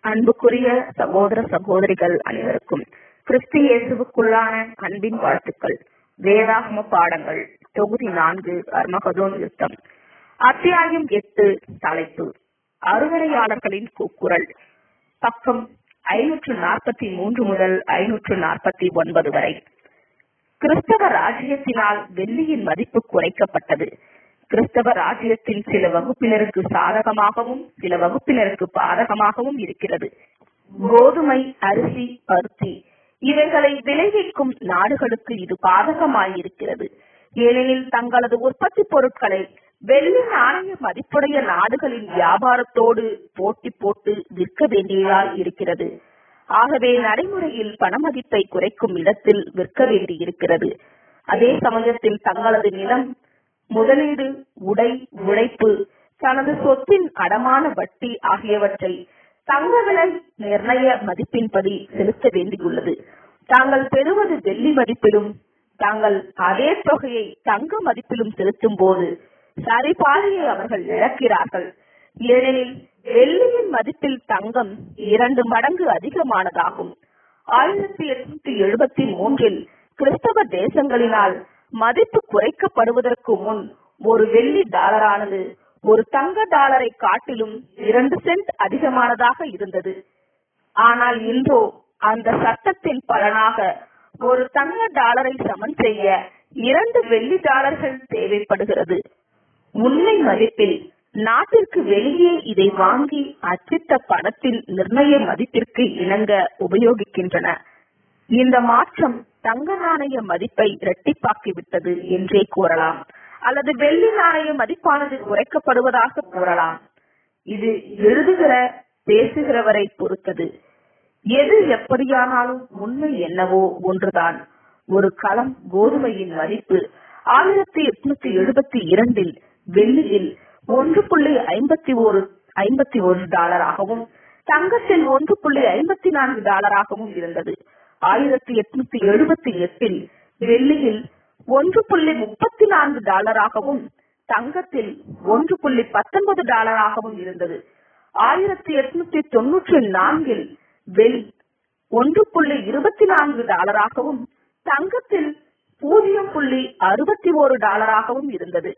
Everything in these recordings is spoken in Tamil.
அன்புக்குரிய சகோதர சகோதரிகள் அனைவருக்கும் கிறிஸ்து இயேசுவுக்குள்ளான அன்பின் வாழ்த்துக்கள் வேதாகம பாடங்கள் தொகுதி நான்கு அர்மகதோன் யுத்தம் அத்தியாயம் எட்டு தலைப்பு அறுவடையாளர்களின் கூக்குரல் பக்கம் ஐநூற்று நாற்பத்தி மூன்று முதல் ஐநூற்று நாற்பத்தி ஒன்பது வரை கிறிஸ்தவ ராஜ்யத்தினால் வெள்ளியின் மதிப்பு குறைக்கப்பட்டது கிறிஸ்தவ ராஜ்யத்தின் சில வகுப்பினருக்கு சாதகமாகவும் சில வகுப்பினருக்கு பாதகமாகவும் இருக்கிறது கோதுமை அரிசி பருத்தி இவைகளை விளைவிக்கும் நாடுகளுக்கு இது பாதகமாயிருக்கிறது ஏனெனில் தங்களது உற்பத்தி பொருட்களை வெள்ளி நாணய மதிப்புடைய நாடுகளின் வியாபாரத்தோடு போட்டி போட்டு விற்க வேண்டியதாய் இருக்கிறது ஆகவே நடைமுறையில் பணமதிப்பை குறைக்கும் இடத்தில் விற்க வேண்டியிருக்கிறது அதே சமயத்தில் தங்களது நிலம் முதலீடு உடை உழைப்பு தனது சொத்தின் அடமான வட்டி ஆகியவற்றை தங்க விலை நிர்ணய மதிப்பின்படி செலுத்த வேண்டியுள்ளது தாங்கள் பெறுவது வெள்ளி மதிப்பிலும் தாங்கள் அதே தொகையை தங்க மதிப்பிலும் செலுத்தும் போது சரிபாதையை அவர்கள் இழக்கிறார்கள் ஏனெனில் வெள்ளியின் மதிப்பில் தங்கம் இரண்டு மடங்கு அதிகமானதாகும் ஆயிரத்தி எட்நூத்தி எழுபத்தி மூன்றில் கிறிஸ்தவ தேசங்களினால் மதிப்பு குறைக்கப்படுவதற்கு முன் ஒரு வெள்ளி டாலரானது ஒரு தங்க டாலரை காட்டிலும் இரண்டு சென்ட் அதிகமானதாக இருந்தது ஆனால் இன்றோ அந்த சட்டத்தின் பலனாக ஒரு தங்க டாலரை சமன் செய்ய இரண்டு வெள்ளி டாலர்கள் தேவைப்படுகிறது உண்மை மதிப்பில் நாட்டிற்கு வெளியே இதை வாங்கி அச்சிட்ட பணத்தின் நிர்ணய மதிப்பிற்கு இணங்க உபயோகிக்கின்றன இந்த மாற்றம் தங்க நாணய மதிப்பை இரட்டிப்பாக்கிவிட்டது என்றே கூறலாம் அல்லது வெள்ளி நாணய மதிப்பானது குறைக்கப்படுவதாக கூறலாம் இது எழுதுகிற பேசுகிறவரை பொறுத்தது எது எப்படியானாலும் உண்மை என்னவோ ஒன்றுதான் ஒரு களம் கோதுமையின் மதிப்பு ஆயிரத்தி எட்நூத்தி எழுபத்தி இரண்டில் வெள்ளியில் ஒன்று புள்ளி ஐம்பத்தி ஒரு ஐம்பத்தி ஒரு டாலராகவும் தங்கத்தில் ஒன்று புள்ளி ஐம்பத்தி நான்கு டாலராகவும் இருந்தது ஆயிரத்தி எட்நூத்தி எழுபத்தி எட்டில் வெள்ளியில் ஒன்று புள்ளி முப்பத்தி நான்கு டாலராகவும் தங்கத்தில் ஒன்று புள்ளி பத்தொன்பது டாலராகவும் இருந்தது ஆயிரத்தி எட்நூத்தி தொன்னூற்றி நான்கில் வெள் ஒன்று புள்ளி இருபத்தி நான்கு டாலராகவும் தங்கத்தில் பூஜ்ஜியம் புள்ளி அறுபத்தி ஒரு டாலராகவும் இருந்தது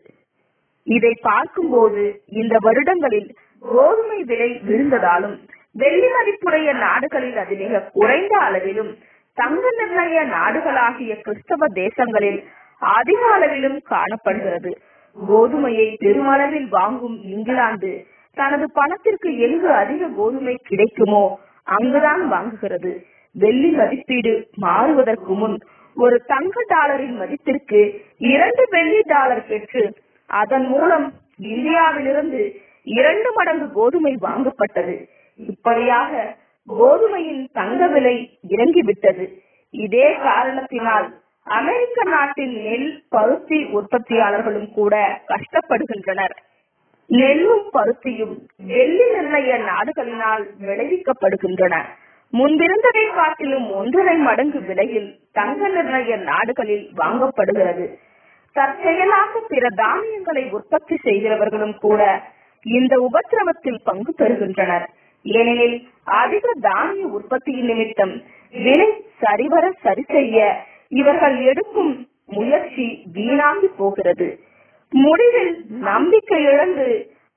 இதை பார்க்கும்போது இந்த வருடங்களில் கோதுமை விலை விழுந்ததாலும் வெள்ளி மதிப்புடைய நாடுகளில் அது மிக குறைந்த அளவிலும் தங்க நிர்ணய நாடுகளாகிய கிறிஸ்தவ தேசங்களில் அதிக அளவிலும் காணப்படுகிறது கோதுமையை பெருமளவில் வாங்கும் இங்கிலாந்து தனது பணத்திற்கு எங்கு அதிக கோதுமை கிடைக்குமோ அங்குதான் வாங்குகிறது வெள்ளி மதிப்பீடு மாறுவதற்கு முன் ஒரு தங்க டாலரின் மதிப்பிற்கு இரண்டு வெள்ளி டாலர் பெற்று அதன் மூலம் இந்தியாவிலிருந்து இரண்டு மடங்கு கோதுமை வாங்கப்பட்டது இப்படியாக கோதுமையின் தங்க விலை இறங்கிவிட்டது இதே காரணத்தினால் அமெரிக்க நாட்டின் நெல் பருத்தி உற்பத்தியாளர்களும் கூட கஷ்டப்படுகின்றனர் நெல்லும் பருத்தியும் வெள்ளி நிர்ணய நாடுகளினால் விளைவிக்கப்படுகின்றன முன்பிருந்ததை காட்டிலும் ஒன்றரை மடங்கு விலையில் தங்க நிர்ணய நாடுகளில் வாங்கப்படுகிறது தற்செயலாக பிற தானியங்களை உற்பத்தி செய்கிறவர்களும் கூட இந்த உபத்திரவத்தில் பங்கு பெறுகின்றனர் ஏனெனில் அதிக தானிய உற்பத்தியின் நிமித்தம் விலை சரிவர சரி செய்ய இவர்கள் எடுக்கும் முயற்சி வீணாகி போகிறது முடிவில் நம்பிக்கை இழந்து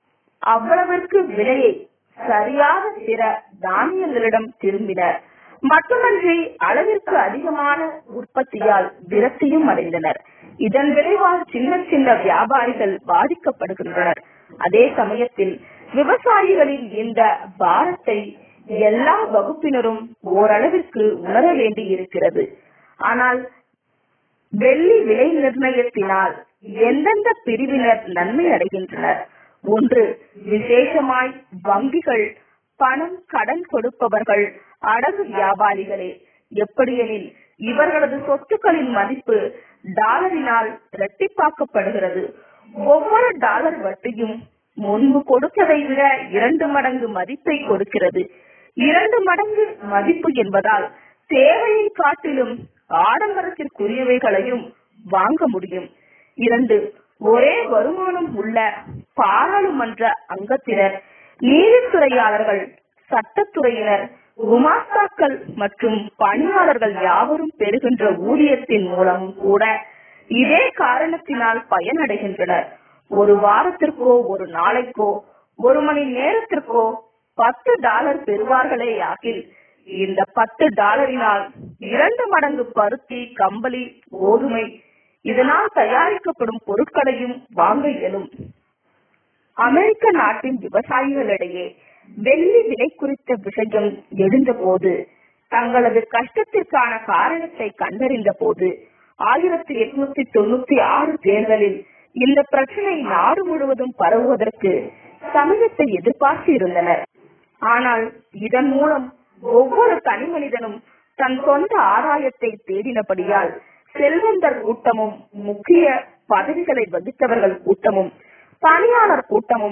அவ்வளவிற்கு விலையை சரியாக பிற தானியங்களிடம் திரும்பினர் மட்டுமன்றி அளவிற்கு அதிகமான உற்பத்தியால் விரக்தியும் அடைந்தனர் இதன் விளைவால் சின்ன சின்ன வியாபாரிகள் பாதிக்கப்படுகின்றனர் அதே சமயத்தில் விவசாயிகளின் இந்த பாரத்தை எல்லா வகுப்பினரும் ஓரளவிற்கு உணர வேண்டி இருக்கிறது ஆனால் வெள்ளி விலை நிர்ணயத்தினால் எந்தெந்த பிரிவினர் நன்மை அடைகின்றனர் ஒன்று விசேஷமாய் வங்கிகள் பணம் கடன் கொடுப்பவர்கள் அடகு வியாபாரிகளே எப்படியெனில் இவர்களது சொத்துக்களின் மதிப்பு டாலரினால் இரட்டிப்பாக்கப்படுகிறது ஒவ்வொரு டாலர் வட்டியும் முன்பு கொடுத்ததை விட இரண்டு மடங்கு மதிப்பை கொடுக்கிறது இரண்டு மடங்கு மதிப்பு என்பதால் தேவையை காட்டிலும் ஆடம்பரத்திற்குரியவைகளையும் வாங்க முடியும் இரண்டு ஒரே வருமானம் உள்ள பாராளுமன்ற அங்கத்தினர் நீதித்துறையாளர்கள் சட்டத்துறையினர் குமாஸ்தாக்கள் மற்றும் பணியாளர்கள் யாவரும் பெறுகின்ற ஊதியத்தின் மூலமும் கூட இதே காரணத்தினால் பயனடைகின்றனர் ஒரு வாரத்திற்கோ ஒரு நாளைக்கோ ஒரு மணி நேரத்திற்கோ பத்து டாலர் பெறுவார்களே ஆகில் இந்த பத்து டாலரினால் இரண்டு மடங்கு பருத்தி கம்பளி கோதுமை இதனால் தயாரிக்கப்படும் பொருட்களையும் வாங்க இயலும் அமெரிக்க நாட்டின் விவசாயிகளிடையே வெள்ளி விலை குறித்த விஷயம் எழுந்தபோது தங்களது கஷ்டத்திற்கான காரணத்தை கண்டறிந்த போது ஆயிரத்தி எட்நூத்தி தொண்ணூத்தி ஆறு தேர்தலில் இந்த பிரச்சனை நாடு முழுவதும் பரவுவதற்கு சமயத்தை எதிர்பார்த்து இருந்தனர் ஆனால் இதன் மூலம் ஒவ்வொரு தனி மனிதனும் தன் சொந்த ஆதாயத்தை தேடினபடியால் செல்வந்தர் கூட்டமும் முக்கிய பதவிகளை வகித்தவர்கள் கூட்டமும் பணியாளர் கூட்டமும்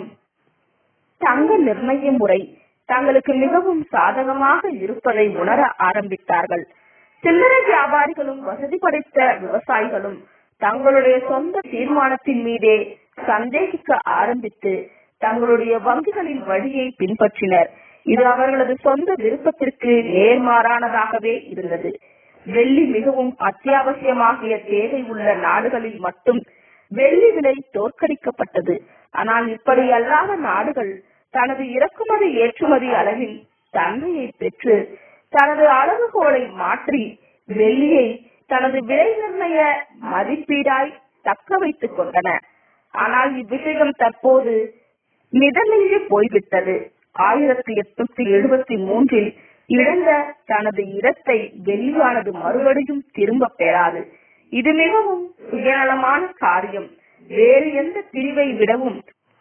தங்க நிர்ணய முறை தங்களுக்கு மிகவும் சாதகமாக இருப்பதை உணர ஆரம்பித்தார்கள் சில்லறை வியாபாரிகளும் வசதி படைத்த விவசாயிகளும் தங்களுடைய சொந்த தீர்மானத்தின் மீதே சந்தேகிக்க ஆரம்பித்து தங்களுடைய வங்கிகளின் வழியை பின்பற்றினர் இது அவர்களது சொந்த விருப்பத்திற்கு நேர்மாறானதாகவே இருந்தது வெள்ளி மிகவும் அத்தியாவசியமாகிய தேவை உள்ள நாடுகளில் மட்டும் வெள்ளி விலை தோற்கடிக்கப்பட்டது ஆனால் இப்படி அல்லாத நாடுகள் தனது இறக்குமதி ஏற்றுமதி அளவில் தன்மையை பெற்று தனது அளவுகோலை மாற்றி வெள்ளியை தனது விலை நிர்ணய மதிப்பீடாய் தக்க வைத்துக் கொண்டன ஆனால் இவ்விஷயம் தற்போது மிதமின்றி போய்விட்டது ஆயிரத்தி எட்நூத்தி எழுபத்தி மூன்றில் இழந்த தனது இடத்தை வெள்ளியானது மறுபடியும் திரும்ப பெறாது இது மிகவும் சுயநலமான காரியம் வேறு எந்த பிரிவை விடவும்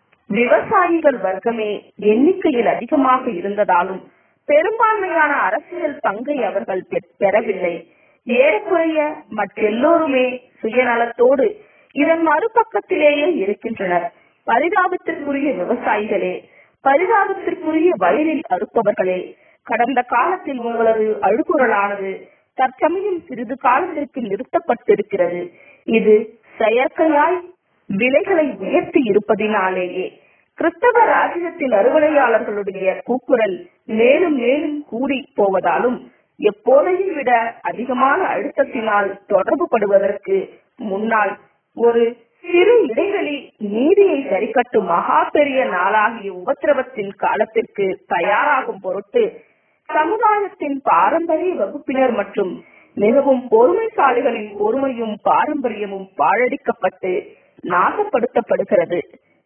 விவசாயிகள் வர்க்கமே எண்ணிக்கையில் அதிகமாக இருந்ததாலும் பெரும்பான்மையான அரசியல் பங்கை அவர்கள் பெறவில்லை ஏறக்குறைய மற்றெல்லோருமே சுயநலத்தோடு இதன் மறுபக்கத்திலேயே இருக்கின்றனர் பரிதாபத்திற்குரிய விவசாயிகளே பரிதாபத்திற்குரிய வயலில் அறுப்பவர்களே கடந்த காலத்தில் உங்களது அழுகுரலானது தற்சமயம் சிறிது காலத்திற்கு நிறுத்தப்பட்டிருக்கிறது இது செயற்கையாய் விலைகளை உயர்த்தி இருப்பதினாலேயே கிறிஸ்தவ ராஜ்யத்தின் அறுவடையாளர்களுடைய கூக்குரல் மேலும் மேலும் கூடி போவதாலும் எப்போதையும் விட அதிகமான அழுத்தத்தினால் தொடர்பு படுவதற்கு முன்னால் ஒரு சிறு இடைவெளி நீதியை சரிக்கட்டும் மகா பெரிய நாளாகிய உபத்திரவத்தின் காலத்திற்கு தயாராகும் பொருட்டு சமுதாயத்தின் பாரம்பரிய வகுப்பினர் மற்றும் மிகவும் பொறுமைசாலிகளின் பொறுமையும் பாரம்பரியமும் பாழடிக்கப்பட்டு நாசப்படுத்தப்படுகிறது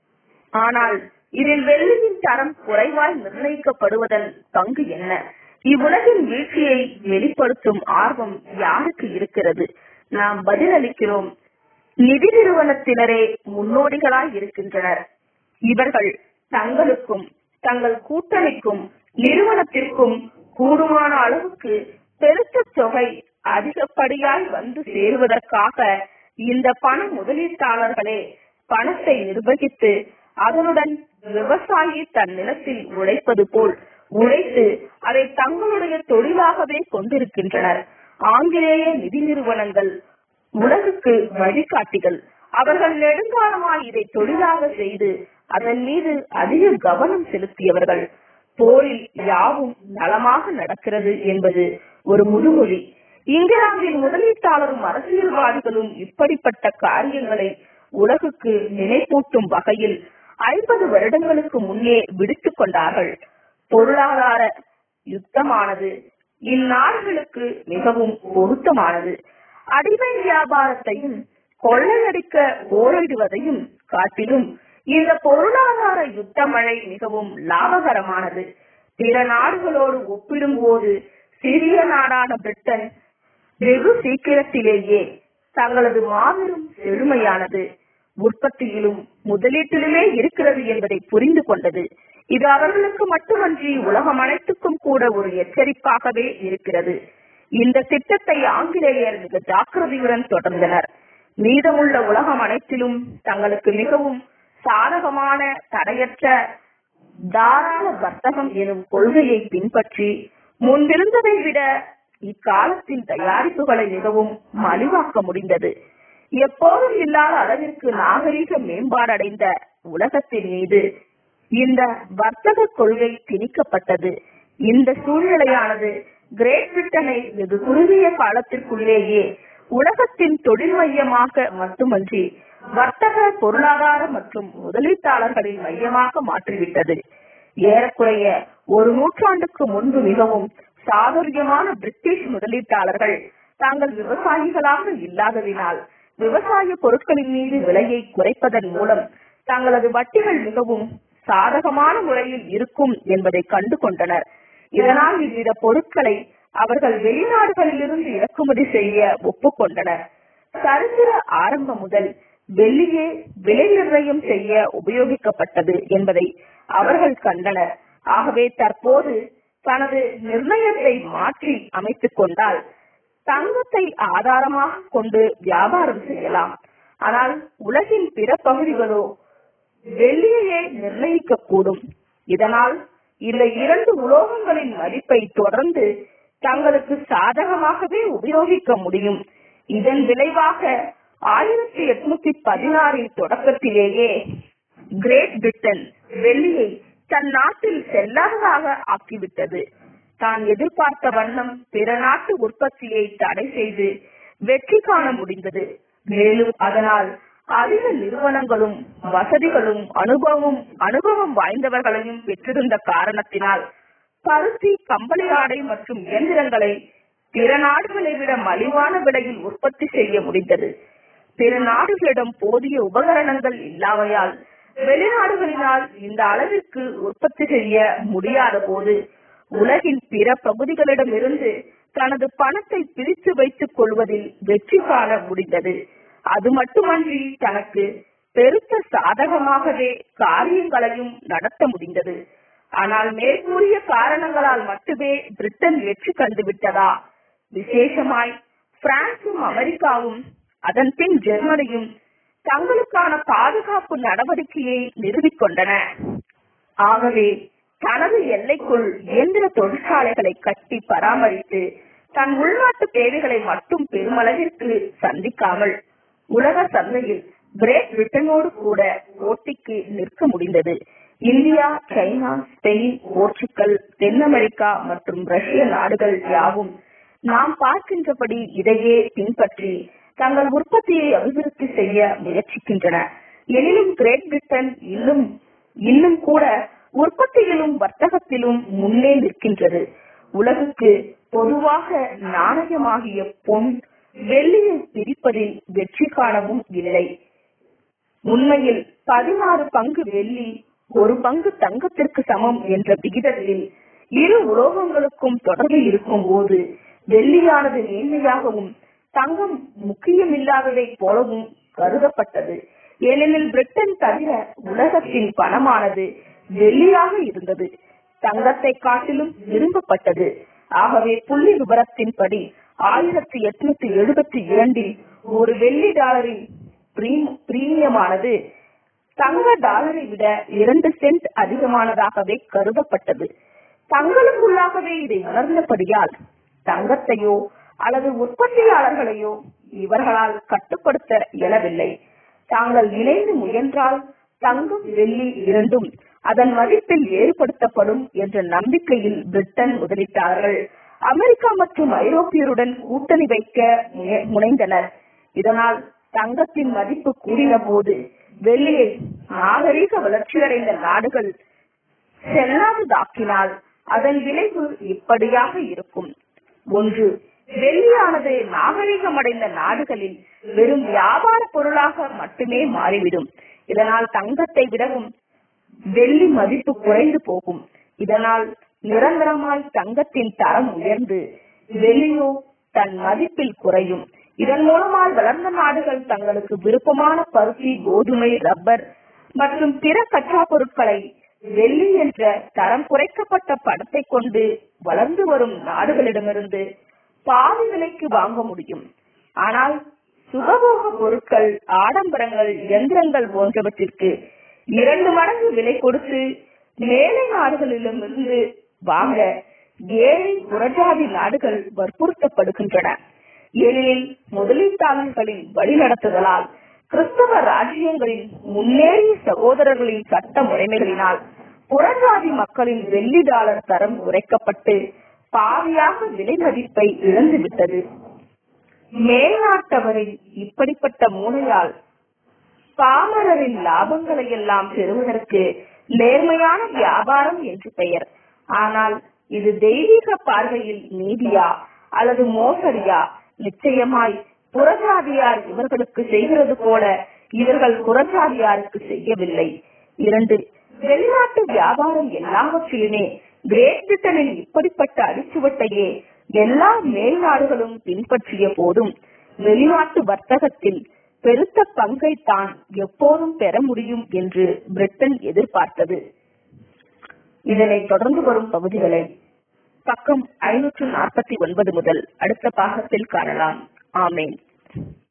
ஆனால் இதில் வெள்ளியின் தரம் குறைவாய் நிர்ணயிக்கப்படுவதன் பங்கு என்ன இவ்வுலகின் வீழ்ச்சியை வெளிப்படுத்தும் ஆர்வம் யாருக்கு இருக்கிறது நாம் பதிலளிக்கிறோம் நிதி நிறுவனத்தினரே முன்னோடிகளாய் இருக்கின்றனர் இவர்கள் தங்களுக்கும் தங்கள் கூட்டணிக்கும் நிறுவனத்திற்கும் கூடுமான அளவுக்கு பெருத்த தொகை அதிகப்படியாய் வந்து சேருவதற்காக இந்த பண முதலீட்டாளர்களே பணத்தை நிர்வகித்து அதனுடன் விவசாயி தன் நிலத்தில் உழைப்பது போல் உழைத்து அதை தங்களுடைய தொழிலாகவே கொண்டிருக்கின்றனர் ஆங்கிலேய நிதி நிறுவனங்கள் உலகுக்கு வழிகாட்டிகள் அவர்கள் நெடுங்காலமாய் இதை தொழிலாக செய்து அதன் மீது அதிக கவனம் செலுத்தியவர்கள் போரில் யாவும் நலமாக நடக்கிறது என்பது ஒரு முதுமொழி இங்கிலாந்தின் முதலீட்டாளரும் அரசியல்வாதிகளும் இப்படிப்பட்ட காரியங்களை உலகுக்கு நினைப்பூட்டும் வகையில் ஐம்பது வருடங்களுக்கு முன்னே விடுத்துக் கொண்டார்கள் பொருளாதார யுத்தமானது இந்நாடுகளுக்கு மிகவும் பொருத்தமானது அடிமை வியாபாரத்தையும் கொள்ளையடிக்க போரிடுவதையும் காட்டிலும் இந்த பொருளாதார யுத்த மழை மிகவும் லாபகரமானது பிற நாடுகளோடு ஒப்பிடும்போது சிறிய நாடான பிரிட்டன் வெகு சீக்கிரத்திலேயே தங்களது மாபெரும் செழுமையானது உற்பத்தியிலும் முதலீட்டிலுமே இருக்கிறது என்பதை புரிந்து கொண்டது இது அவர்களுக்கு மட்டுமன்றி உலகம் அனைத்துக்கும் கூட ஒரு எச்சரிப்பாகவே இருக்கிறது இந்த திட்டத்தை ஆங்கிலேயர் மிக ஜாக்கிரதையுடன் தொடர்ந்தனர் மீதமுள்ள உலகம் அனைத்திலும் தங்களுக்கு மிகவும் சாதகமான தடையற்ற தாராள வர்த்தகம் எனும் கொள்கையை பின்பற்றி முன்பிருந்ததை விட இக்காலத்தில் தயாரிப்புகளை மிகவும் மலிவாக்க முடிந்தது எப்போதும் இல்லாத அளவிற்கு நாகரீக மேம்பாடடைந்த உலகத்தின் மீது இந்த வர்த்தக கொள்கை திணிக்கப்பட்டது இந்த சூழ்நிலையானது கிரேட் பிரிட்டனை வெகு குறுகிய காலத்திற்குள்ளேயே உலகத்தின் தொழில் மையமாக மட்டுமன்றி வர்த்தக பொருளாதார மற்றும் முதலீட்டாளர்களின் மையமாக மாற்றிவிட்டது ஏறக்குறைய ஒரு நூற்றாண்டுக்கு முன்பு மிகவும் சாதுரியமான பிரிட்டிஷ் முதலீட்டாளர்கள் தாங்கள் விவசாயிகளாக இல்லாததினால் விவசாய பொருட்களின் மீது விலையை குறைப்பதன் மூலம் தங்களது வட்டிகள் மிகவும் சாதகமான முறையில் இருக்கும் என்பதை கண்டு கொண்டனர் இதனால் இவ்வித பொருட்களை அவர்கள் வெளிநாடுகளிலிருந்து இறக்குமதி செய்ய ஒப்புக்கொண்டனர் சரித்திர ஆரம்பம் முதல் வெள்ளியே விலை நிர்ணயம் செய்ய உபயோகிக்கப்பட்டது என்பதை அவர்கள் கண்டனர் ஆகவே தற்போது தனது நிர்ணயத்தை மாற்றி அமைத்துக் கொண்டால் தங்கத்தை ஆதாரமாக கொண்டு வியாபாரம் செய்யலாம் ஆனால் உலகின் பிற பகுதிகளோ வெள்ளியையே நிர்ணயிக்கக்கூடும் இதனால் இந்த இரண்டு உலோகங்களின் மதிப்பை தொடர்ந்து தங்களுக்கு சாதகமாகவே உபயோகிக்க முடியும் இதன் விளைவாக ஆயிரத்தி எட்நூத்தி பதினாறின் தொடக்கத்திலேயே கிரேட் பிரிட்டன் வெள்ளியை தன் நாட்டில் செல்லாததாக ஆக்கிவிட்டது தான் எதிர்பார்த்த வண்ணம் பிற நாட்டு உற்பத்தியை தடை செய்து வெற்றி காண முடிந்தது மேலும் அதனால் அதிக நிறுவனங்களும் வசதிகளும் அனுபவம் அனுபவம் வாய்ந்தவர்களையும் பெற்றிருந்த காரணத்தினால் பருத்தி கம்பளி ஆடை மற்றும் இயந்திரங்களை பிற நாடுகளை விட மலிவான விலையில் உற்பத்தி செய்ய முடிந்தது பிற நாடுகளிடம் போதிய உபகரணங்கள் இல்லாமையால் வெளிநாடுகளினால் இந்த அளவிற்கு உற்பத்தி செய்ய முடியாத போது உலகின் பிற பகுதிகளிடமிருந்து தனது பணத்தை பிரித்து வைத்துக் கொள்வதில் வெற்றி காண முடிந்தது அது மட்டுமன்றி தனக்கு பெருத்த சாதகமாகவே காரியங்களையும் நடத்த முடிந்தது ஆனால் மேற்கூறிய காரணங்களால் மட்டுமே பிரிட்டன் வெற்றி கண்டுவிட்டதா விசேஷமாய் பிரான்சும் அமெரிக்காவும் அதன் பின் ஜெர்மனியும் தங்களுக்கான பாதுகாப்பு நடவடிக்கையை நிறுவிக் கொண்டன ஆகவே தனது எல்லைக்குள் இயந்திர தொழிற்சாலைகளை கட்டி பராமரித்து தன் உள்நாட்டு தேவைகளை மட்டும் பெருமளவிற்கு சந்திக்காமல் உலக சந்தையில் கிரேட் பிரிட்டனோடு கூட போட்டிக்கு நிற்க முடிந்தது இந்தியா சைனா ஸ்பெயின் போர்ச்சுகல் தென் அமெரிக்கா மற்றும் ரஷ்ய நாடுகள் யாவும் நாம் பார்க்கின்றபடி இதையே பின்பற்றி தங்கள் உற்பத்தியை அபிவிருத்தி செய்ய முயற்சிக்கின்றன எனினும் கிரேட் பிரிட்டன் இன்னும் இன்னும் கூட உற்பத்தியிலும் வர்த்தகத்திலும் முன்னே நிற்கின்றது உலகுக்கு பொதுவாக நாணயமாகிய பொன் வெள்ளியை பிரிப்பதில் வெற்றி காணவும் இல்லை உண்மையில் பதினாறு பங்கு வெள்ளி ஒரு பங்கு தங்கத்திற்கு சமம் என்ற விகிதத்தில் இரு உலோகங்களுக்கும் தொடர்பு இருக்கும் போது வெள்ளியானது மேன்மையாகவும் தங்கம் முக்கியமில்லாததை போலவும் கருதப்பட்டது ஏனெனில் பிரிட்டன் தவிர உலகத்தின் பணமானது வெள்ளியாக இருந்தது தங்கத்தை காட்டிலும் விரும்பப்பட்டது ஆகவே புள்ளி விவரத்தின்படி ஆயிரத்தி எட்நூத்தி எழுபத்தி இரண்டில் ஒரு வெள்ளி டாலரின் பிரீமியமானது தங்க டாலரை விட இரண்டு சென்ட் அதிகமானதாகவே கருதப்பட்டது தங்களுக்குள்ளாகவே இதை உணர்ந்தபடியால் தங்கத்தையோ அல்லது உற்பத்தியாளர்களையோ இவர்களால் கட்டுப்படுத்த இயலவில்லை தாங்கள் இணைந்து முயன்றால் தங்கம் வெள்ளி இரண்டும் அதன் மதிப்பில் ஏற்படுத்தப்படும் என்ற நம்பிக்கையில் பிரிட்டன் முதலீட்டாளர்கள் அமெரிக்கா மற்றும் ஐரோப்பியருடன் கூட்டணி வைக்க முனைந்தனர் இதனால் தங்கத்தின் மதிப்பு கூடின போது வெள்ளியை நாகரீக வளர்ச்சியடைந்த நாடுகள் செல்லாததாக்கினால் அதன் விளைவு இப்படியாக இருக்கும் ஒன்று வெள்ளியானது நாகரிகமடைந்த நாடுகளில் வெறும் வியாபார பொருளாக மட்டுமே மாறிவிடும் இதனால் தங்கத்தை விடவும் வெள்ளி மதிப்பு குறைந்து போகும் இதனால் நிரந்தரமாய் தங்கத்தின் தரம் உயர்ந்து வெள்ளியோ தன் மதிப்பில் குறையும் இதன் மூலமால் வளர்ந்த நாடுகள் தங்களுக்கு விருப்பமான பருத்தி கோதுமை ரப்பர் மற்றும் பிற கச்சா பொருட்களை வெள்ளி என்ற தரம் குறைக்கப்பட்ட பணத்தை கொண்டு வளர்ந்து வரும் நாடுகளிடமிருந்து பாதி விலைக்கு வாங்க முடியும் ஆனால் சுகபோக பொருட்கள் ஆடம்பரங்கள் இயந்திரங்கள் போன்றவற்றிற்கு இரண்டு மடங்கு விலை கொடுத்து மேலை நாடுகளிடமிருந்து வாங்க ஏழை புறஜாதி நாடுகள் வற்புறுத்தப்படுகின்றன ஏனெனில் முதலீட்டாளர்களின் வழிநடத்துதலால் கிறிஸ்தவ ராஜ்யங்களின் முன்னேறிய சகோதரர்களின் சட்ட முறைமைகளினால் புறஜாதி மக்களின் வெள்ளி டாலர் தரம் குறைக்கப்பட்டு பாதியாக விலை மதிப்பை இழந்துவிட்டது மேல்நாட்டவரின் இப்படிப்பட்ட மூளையால் பாமரரின் லாபங்களை எல்லாம் பெறுவதற்கு நேர்மையான வியாபாரம் என்று பெயர் ஆனால் இது தெய்வீக பார்வையில் நீதியா அல்லது மோசடியா நிச்சயமாய் புறஜாதியார் இவர்களுக்கு செய்கிறது போல இவர்கள் புறஜாதியாருக்கு செய்யவில்லை இரண்டு வெளிநாட்டு வியாபாரம் எல்லாவற்றிலுமே கிரேட் பிரிட்டனின் இப்படிப்பட்ட அடிச்சுவட்டையே எல்லா மேல் நாடுகளும் பின்பற்றிய போதும் வெளிநாட்டு வர்த்தகத்தில் பெருத்த பங்கை தான் எப்போதும் பெற முடியும் என்று பிரிட்டன் எதிர்பார்த்தது இதனை தொடர்ந்து வரும் பகுதிகளை பக்கம் ஐநூற்று நாற்பத்தி ஒன்பது முதல் அடுத்த பாகத்தில் காணலாம் ஆமேன்